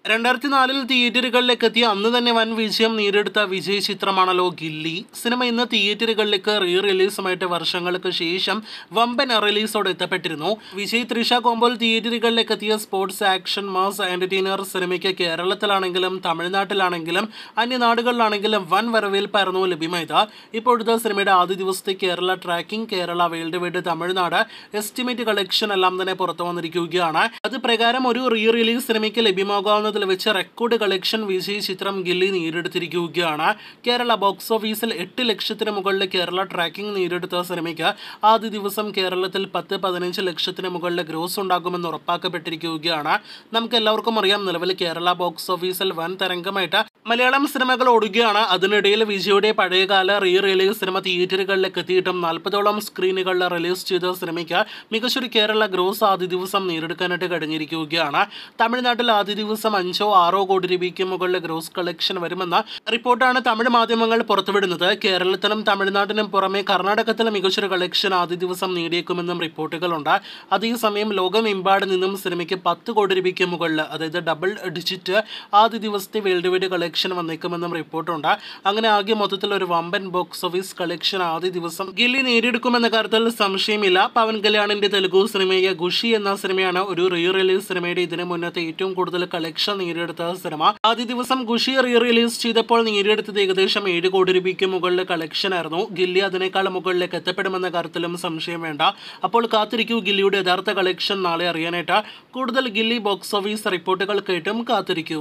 രണ്ടായിരത്തി നാലിൽ തിയേറ്ററുകളിലേക്ക് എത്തിയ അന്ന് തന്നെ വൻ വിജയം നേടിയെടുത്ത വിജയ ചിത്രമാണല്ലോ ഗില്ലി സിനിമ ഇന്ന് തിയേറ്ററുകളിലേക്ക് റീ റിലീസുമായിട്ട് വർഷങ്ങൾക്ക് ശേഷം വമ്പൻ റിലീസോടെ എത്തപ്പെട്ടിരുന്നു വിജയ് ത്രിഷ കോമ്പോൾ തിയേറ്ററുകളിലേക്ക് എത്തിയ സ്പോർട്സ് ആക്ഷൻ മാസ് എന്റർടൈനർ സിനിമയ്ക്ക് കേരളത്തിലാണെങ്കിലും തമിഴ്നാട്ടിലാണെങ്കിലും അന്യനാടുകളിലാണെങ്കിലും വൻ വരവേൽപ്പായിരുന്നു ലഭ്യമായത് ഇപ്പോഴത്തെ സിനിമയുടെ ആദ്യ ദിവസത്തെ Kerala tracking Kerala world wide Tamil Nadu estimate collection എല്ലാം തന്നെ പുറത്തു വന്നിരിക്കുകയാണ് അത് പ്രകാരം ഒരു റീ റിലീസ് സിനിമയ്ക്ക് ലഭ്യമാകാവുന്നതിൽ വെച്ച് റെക്കോർഡ് കളക്ഷൻ വിജയ് ചിത്രം ഗില്ലി നേടിയെടുത്തിരിക്കുകയാണ് കേരള ബോക്സ് ഓഫീസിൽ എട്ട് ലക്ഷത്തിന് മുകളിൽ കേരള ട്രാക്കിംഗ് നേടിയെടുത്ത സിനിമയ്ക്ക് ആദ്യ ദിവസം കേരളത്തിൽ പത്ത് പതിനഞ്ച് ലക്ഷത്തിന് മുകളിൽ ഗ്രോസ് ഉണ്ടാകുമെന്ന് ഉറപ്പാക്കപ്പെട്ടിരിക്കുകയാണ് നമുക്ക് എല്ലാവർക്കും അറിയാം നിലവിൽ കേരള ബോക്സ് ഓഫീസിൽ വൻ തരംഗമായിട്ട് മലയാളം സിനിമകൾ ഓടുകയാണ് അതിനിടയിൽ വിജയുടെ പഴയകാല റീ റിലീസ് സിനിമ തിയേറ്ററുകളിലേക്ക് എത്തിയിട്ടും നാൽപ്പതോളം സ്ക്രീനുകളിൽ റിലീസ് ചെയ്ത സിനിമയ്ക്ക് മികച്ചൊരു കേരള ഗ്രോസ് ആദ്യ ദിവസം നേടിയെടുക്കാനായിട്ട് കഴിഞ്ഞിരിക്കുകയാണ് തമിഴ്നാട്ടിൽ ആദ്യ ദിവസം അഞ്ചോ ആറോ കോടി രൂപയ്ക്ക് മുകളിൽ ഗ്രോസ് കളക്ഷൻ വരുമെന്ന റിപ്പോർട്ടാണ് തമിഴ് മാധ്യമങ്ങൾ പുറത്തുവിടുന്നത് കേരളത്തിലും തമിഴ്നാട്ടിനും പുറമെ കർണാടകത്തിൽ മികച്ചൊരു കളക്ഷൻ ആദ്യ ദിവസം നേടിയേക്കുമെന്നും റിപ്പോർട്ടുകളുണ്ട് അതേസമയം ലോകമെമ്പാട് നിന്നും സിനിമയ്ക്ക് പത്ത് കോടി രൂപയ്ക്ക് മുകളിൽ അതായത് ഡബിൾ ഡിജിറ്റ് ആദ്യ ദിവസത്തെ വേൾഡ് വൈഡ് കളക്ഷൻ വന്നേക്കുമെന്നും റിപ്പോർട്ടുണ്ട് അങ്ങനെ ആകെ മൊത്തത്തിൽ ഒരു വമ്പൻ ബോക്സ് ഓഫീസ് കളക്ഷൻ ആദ്യ ദിവസം ഗില്ലി നേടിയെടുക്കുമെന്ന കാര്യത്തിൽ സംശയമില്ല പവൻ കല്യാണിന്റെ തെലുഗു സിനിമയായ ഖുഷി എന്ന സിനിമയാണ് ഒരു റീ റിലീസ് സിനിമയുടെ ഇതിനു മുന്നത്തെ ഏറ്റവും കൂടുതൽ കളക്ഷൻ നേടിയെടുത്ത സിനിമ ആദ്യ ദിവസം ഖുഷി റീ റിലീസ് ചെയ്തപ്പോൾ നേടിയെടുത്തത് ഏകദേശം ഏഴ് കോടി രൂപയ്ക്ക് മുകളിൽ കളക്ഷൻ ആയിരുന്നു ഗില്ലി അതിനേക്കാൾ മുകളിലേക്ക് എത്തപ്പെടുമെന്ന കാര്യത്തിലും സംശയം വേണ്ട അപ്പോൾ കാത്തിരിക്കൂ ഗില്ലിയുടെ യഥാർത്ഥ കളക്ഷൻ നാളെ അറിയാനായിട്ട് കൂടുതൽ ഗില്ലി ബോക്സ് ഓഫീസ് റിപ്പോർട്ടുകൾ കേട്ടും കാത്തിരിക്കൂ